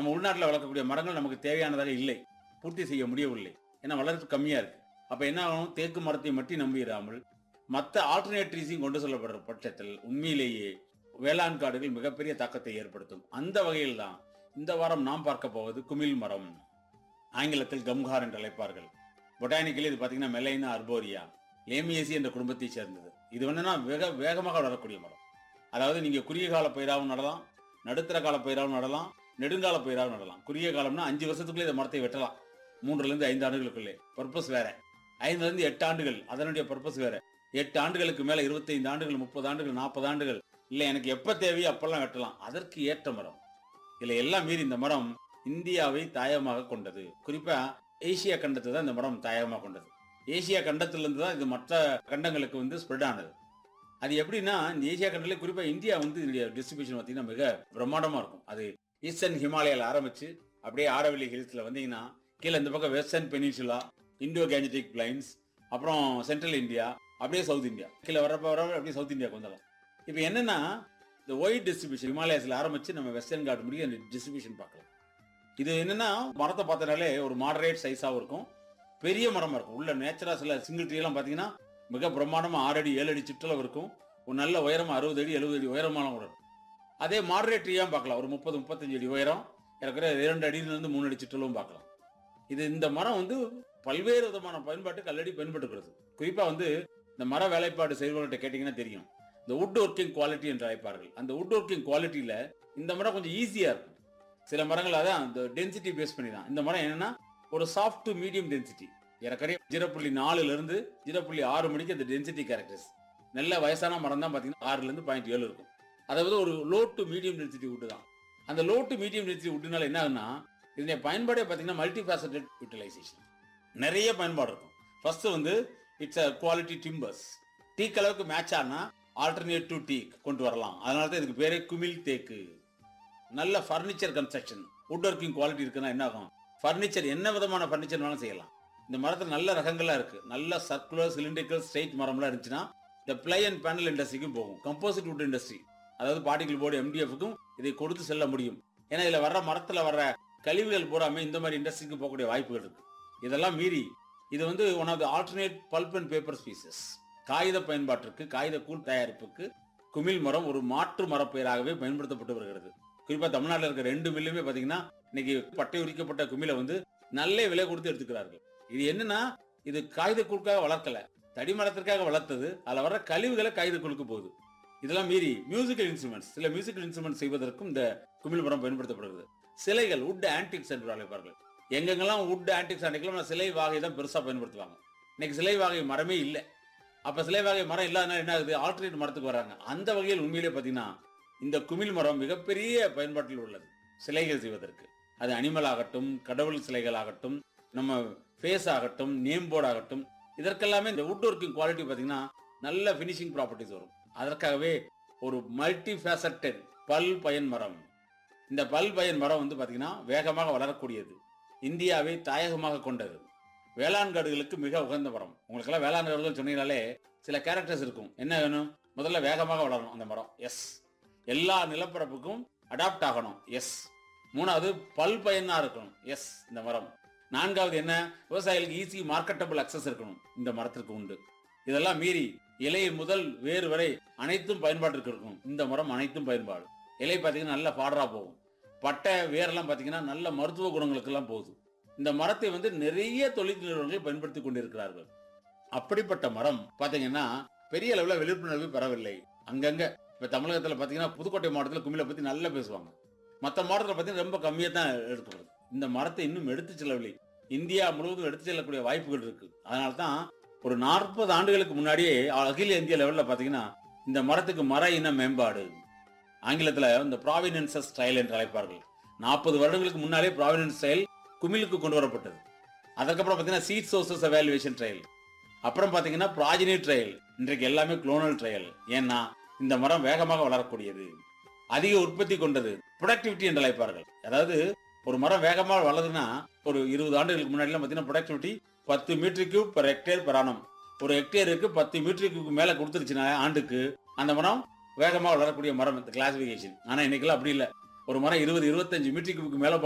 நம்ம உள்நாட்டில் வளர்க்கக்கூடிய மரங்கள் நமக்கு தேவையானதாக இல்லை பூர்த்தி செய்ய முடியவில்லை ஏன்னா வளர்ச்சி கம்மியா இருக்கு அப்ப என்ன ஆகும் தேக்கு மரத்தை மட்டும் நம்பிடாமல் மற்ற ஆல்டர்னேட் ட்ரீஸையும் கொண்டு செல்லப்படுற பட்சத்தில் உண்மையிலேயே வேளாண் காடுகள் மிகப்பெரிய தாக்கத்தை ஏற்படுத்தும் அந்த வகையில் தான் இந்த வாரம் நாம் பார்க்க போவது குமிழ் மரம் ஆங்கிலத்தில் கம்கார் என்று அழைப்பார்கள் பொட்டானிக்கலி இது பார்த்தீங்கன்னா மெலைனா அர்போரியா லேமியேசி என்ற குடும்பத்தை சேர்ந்தது இது என்னன்னா வேக வேகமாக வளரக்கூடிய மரம் அதாவது நீங்க குறுகிய கால பயிராகவும் நடலாம் நடுத்தர கால பயிராகவும் நடலாம் நெடுங்கால பயிராகவும் நடலாம் குறுகிய காலம்னா அஞ்சு வருஷத்துக்குள்ளே இந்த மரத்தை வெட்டலாம் மூன்றுல இருந்து ஐந்து ஆண்டுகளுக்குள்ளே பர்பஸ் வேற ஐந்துல இருந்து எட்டு ஆண்டுகள் அதனுடைய பர்பஸ் வேற எட்டு ஆண்டுகளுக்கு மேல இருபத்தைந்து ஆண்டுகள் முப்பது ஆண்டுகள் நாற்பது ஆண்டுகள் இல்ல எனக்கு எப்ப தேவையோ அப்பெல்லாம் வெட்டலாம் அதற்கு ஏற்ற மரம் இதுல எல்லாம் மீறி இந்த மரம் இந்தியாவை தாயகமாக கொண்டது குறிப்பா ஏசியா கண்டத்தை தான் இந்த மரம் தாயகமாக கொண்டது ஏசியா கண்டத்திலிருந்து தான் இது மற்ற கண்டங்களுக்கு வந்து ஸ்ப்ரெட் ஆனது அது எப்படின்னா இந்த ஏசியா கண்டத்திலே குறிப்பா இந்தியா வந்து இதனுடைய டிஸ்ட்ரிபியூஷன் பார்த்தீங்கன்னா மிக பிரம்மாண்டமா இருக்கும் அது ஈஸ்டர்ன் ஹிமாலயால ஆரம்பிச்சு அப்படியே ஆரவல்லி ஹில்ஸ்ல வந்தீங்கன்னா கீழே இந்த பக்கம் western peninsula Indo Gangetic plains அப்புறம் சென்ட்ரல் இந்தியா அப்படியே சவுத் இந்தியா கீழே வரப்ப வர அப்படியே சவுத் இந்தியாவுக்கு வந்துடலாம் இப்போ என்னன்னா இந்த ஒயிட் டிஸ்ட்ரிபியூஷன் ஹிமாலயாஸ்ல ஆரம்பிச்சு நம்ம வெஸ்டர்ன் காட் முடிய அந்த டிஸ்ட்ரிபியூஷன் பார்க்கலாம் இது என்னன்னா மரத்தை பார்த்தனாலே ஒரு மாடரேட் சைஸாகவும் இருக்கும் பெரிய மரமா இருக்கும் உள்ள நேச்சரா சில சிங்கிள் ட்ரீ எல்லாம் பார்த்தீங்கன்னா மிக பிரம்மாண்டமா ஆறு அடி ஏழு அடி சுற்றளவு இருக்கும் ஒரு நல்ல உயரமா அறுபது அடி எழுபது அடி உயரமான கூட இருக்கும் அதே மாடரேட் ட்ரீயாக பார்க்கலாம் ஒரு முப்பது முப்பத்தஞ்சு அடி உயரம் இருக்கிற இரண்டு அடியிலிருந்து மூணு அடி சுற்றளவும் பார்க்கலாம் இது இந்த மரம் வந்து பல்வேறு விதமான பயன்பாட்டுக்கு ஆல்ரெடி பயன்பட்டுக்கிறது குறிப்பா வந்து இந்த மர வேலைப்பாடு செய்பவர்கள்ட்ட கேட்டீங்கன்னா தெரியும் இந்த வுட் ஒர்க்கிங் குவாலிட்டி என்று அழைப்பார்கள் அந்த வுட் ஒர்க்கிங் குவாலிட்டியில இந்த மரம் கொஞ்சம் ஈஸியா இருக்கும் சில மரங்கள் அதான் இந்த டென்சிட்டி பேஸ் பண்ணி தான் இந்த மரம் என்னன்னா ஒரு சாஃப்ட் டு மீடியம் டென்சிட்டி ஏறக்குறைய ஜீரோ புள்ளி நாலுல இருந்து ஜீரோ புள்ளி ஆறு மணிக்கு அந்த டென்சிட்டி கேரக்டர்ஸ் நல்ல வயசான மரம் தான் பார்த்தீங்கன்னா ஆறுல இருந்து பாயிண்ட் ஏழு இருக்கும் அதாவது ஒரு low to medium density wood தான் அந்த லோ டு மீடியம் டென்சிட்டி வுட்னால என்ன ஆகுன்னா இதனுடைய பயன்பாடே பார்த்தீங்கன்னா மல்டி ஃபேசட்டட் யூட்டிலைசேஷன் நிறைய பயன்பாடு இருக்கும் ஃபர்ஸ்ட் வந்து it's a quality timbers teak அளவுக்கு மேட்ச் ஆனா ஆல்டர்னேட் டு டீக் கொண்டு வரலாம் அதனால தான் இதுக்கு பேரே குமிழ் தேக்கு நல்ல furniture construction wood working quality இருக்குன்னா என்ன ஆகும் ஃபர்னிச்சர் என்ன விதமான ஃபர்னிச்சர் வேணாலும் செய்யலாம் இந்த மரத்தில் நல்ல ரகங்கள்லாம் இருக்கு நல்ல சர்க்குலர் சிலிண்டிக்கல் ஸ்ட்ரைட் மரம்லாம் இருந்துச்சுன்னா இந்த பிளை அண்ட் பேனல் இண்டஸ்ட்ரிக்கும் போகும் கம்போசிட் வுட் இண்டஸ்ட்ரி அதாவது பார்ட்டிகல் போர்டு எம்டிஎஃப்க்கும் இதை கொடுத்து செல்ல முடியும் ஏன்னா இதுல வர்ற மரத்துல வர்ற கழிவுகள் பூராமே இந்த மாதிரி இண்டஸ்ட்ரிக்கு போகக்கூடிய வாய்ப்புகள் இருக்கு இதெல்லாம் மீறி இது வந்து one of the alternate pulp and paper species காகித பயன்பாட்டிற்கு காகித கூழ் தயாரிப்புக்கு குமிழ் மரம் ஒரு மாற்று மரப்பயிராகவே பயன்படுத்தப்பட்டு வருகிறது குறிப்பா தமிழ்நாட்டில் இருக்க ரெண்டு மில்லுமே பாத்தீங்கன்னா இன்னைக்கு பட்டை உரிக்கப்பட்ட குமிழை வந்து நல்ல விலை கொடுத்து எடுத்துக்கிறார்கள் இது என்னன்னா இது காகித கூழ்க்காக வளர்க்கல தடி மரத்திற்காக வளர்த்தது அதுல வர்ற கழிவுகளை காகித கூழுக்கு போகுது இதெல்லாம் மீறி மியூசிக்கல் இன்ஸ்ட்ருமெண்ட்ஸ் சில மியூசிக்கல் இன்ஸ்ட்ருமெண்ட் செய்வதற்கும் இந்த குமிழ் மரம் பயன்படுத்தப்படுகிறது சிலைகள் வுட் ஆன்டிக்ஸ் என்று அழைப்பார்கள் எங்கெங்கெல்லாம் வுட் ஆன்டிக்ஸ் அன்னைக்கெல்லாம் சிலை வாகை தான் பெருசா பயன்படுத்துவாங்க இன்னைக்கு சிலை வாகை மரமே இல்லை அப்ப சிலை வாகை மரம் இல்லாதனால என்ன ஆகுது ஆல்டர்னேட் மரத்துக்கு வராங்க அந்த வகையில் உண்மையிலே பார்த்தீங்கன்னா இந்த குமிழ் மரம் மிகப்பெரிய பயன்பாட்டில் உள்ளது சிலைகள் செய்வதற்கு அது அனிமல் ஆகட்டும் கடவுள் சிலைகள் ஆகட்டும் நம்ம ஃபேஸ் ஆகட்டும் நேம் போர்டு ஆகட்டும் இதற்கெல்லாமே இந்த வுட் ஒர்க்கிங் குவாலிட்டி பார்த்தீங்கன்னா நல்ல ஃபினிஷிங் ப்ராப்பர்ட்டிஸ் வரும் அதற்காகவே ஒரு மல்டி ஃபேசட்டட் பல் பயன் மரம் இந்த பல் பயன் மரம் வந்து பார்த்தீங்கன்னா வேகமாக வளரக்கூடியது இந்தியாவை தாயகமாக கொண்டது வேளாண் காடுகளுக்கு மிக உகந்த மரம் உங்களுக்கெல்லாம் வேளாண் காடுகள் சொன்னீங்கனாலே சில கேரக்டர்ஸ் இருக்கும் என்ன வேணும் முதல்ல வேகமாக வளரணும் அந்த மரம் எஸ் எல்லா நிலப்பரப்புக்கும் அடாப்ட் ஆகணும் எஸ் மூணாவது பல் பயனா இருக்கணும் எஸ் இந்த மரம் நான்காவது என்ன விவசாயிகளுக்கு ஈஸி மார்க்கெட்டபிள் அக்சஸ் இருக்கணும் இந்த மரத்திற்கு உண்டு இதெல்லாம் மீறி இலை முதல் வேறு வரை அனைத்தும் பயன்பாட்டிற்கு இருக்கும் இந்த மரம் அனைத்தும் பயன்பாடு இலை பார்த்தீங்கன்னா நல்ல பாடரா போகும் பட்டை வேரெல்லாம் பார்த்தீங்கன்னா நல்ல மருத்துவ குணங்களுக்கெல்லாம் போகுது இந்த மரத்தை வந்து நிறைய தொழில் நிறுவனங்கள் பயன்படுத்தி கொண்டிருக்கிறார்கள் அப்படிப்பட்ட மரம் பாத்தீங்கன்னா பெரிய அளவுல விழிப்புணர்வு பெறவில்லை அங்கங்க இப்ப தமிழகத்துல பாத்தீங்கன்னா புதுக்கோட்டை மாவட்டத்துல குமிழை பத்தி நல்லா பேசுவாங்க மற்ற மாவட்டத்துல பாத்தீங்கன்னா ரொம்ப கம்மியா தான் எடுத்துக்கிறது இந்த மரத்தை இன்னும் எடுத்து செல்லவில்லை இந்தியா முழுவதும் எடுத்து செல்லக்கூடிய வாய்ப்புகள் இருக்கு அதனால தான் ஒரு நாற்பது ஆண்டுகளுக்கு முன்னாடியே அகில இந்திய லெவல்ல பாத்தீங்கன்னா இந்த மரத்துக்கு மர இன மேம்பாடு ஆங்கிலத்துல இந்த ப்ராவினன்சஸ் ஸ்டைல் என்று அழைப்பார்கள் நாற்பது வருடங்களுக்கு முன்னாலே ப்ராவினன்ஸ் ஸ்டைல் குமிழுக்கு கொண்டு வரப்பட்டது அதுக்கப்புறம் பார்த்தீங்கன்னா சீட் சோர்சஸ் எவாலுவேஷன் ட்ரையல் அப்புறம் பார்த்தீங்கன்னா ப்ராஜினி ட்ரையல் இன்றைக்கு எல்லாமே குளோனல் ட்ரையல் ஏன்னா இந்த மரம் வேகமாக வளரக்கூடியது அதிக உற்பத்தி கொண்டது ப்ரொடக்டிவிட்டி என்று அழைப்பார்கள் அதாவது ஒரு மரம் வேகமாக வளருதுன்னா ஒரு இருபது ஆண்டுகளுக்கு முன்னாடிலாம் பார்த்தீங்கன்னா ப்ரொடக்டிவிட்டி பத்து meter cube per hectare per annum ஒரு ஹெக்டேருக்கு பத்து மீட்டருக்கு மேலே கொடுத்துருச்சுன்னா ஆண்டுக்கு அந்த மரம் வேகமாக வளரக்கூடிய மரம் இந்த கிளாசிஃபிகேஷன் ஆனால் இன்னைக்கெல்லாம் அப்படி இல்லை ஒரு மரம் இருபது இருபத்தஞ்சு மீட்டருக்கு மேலே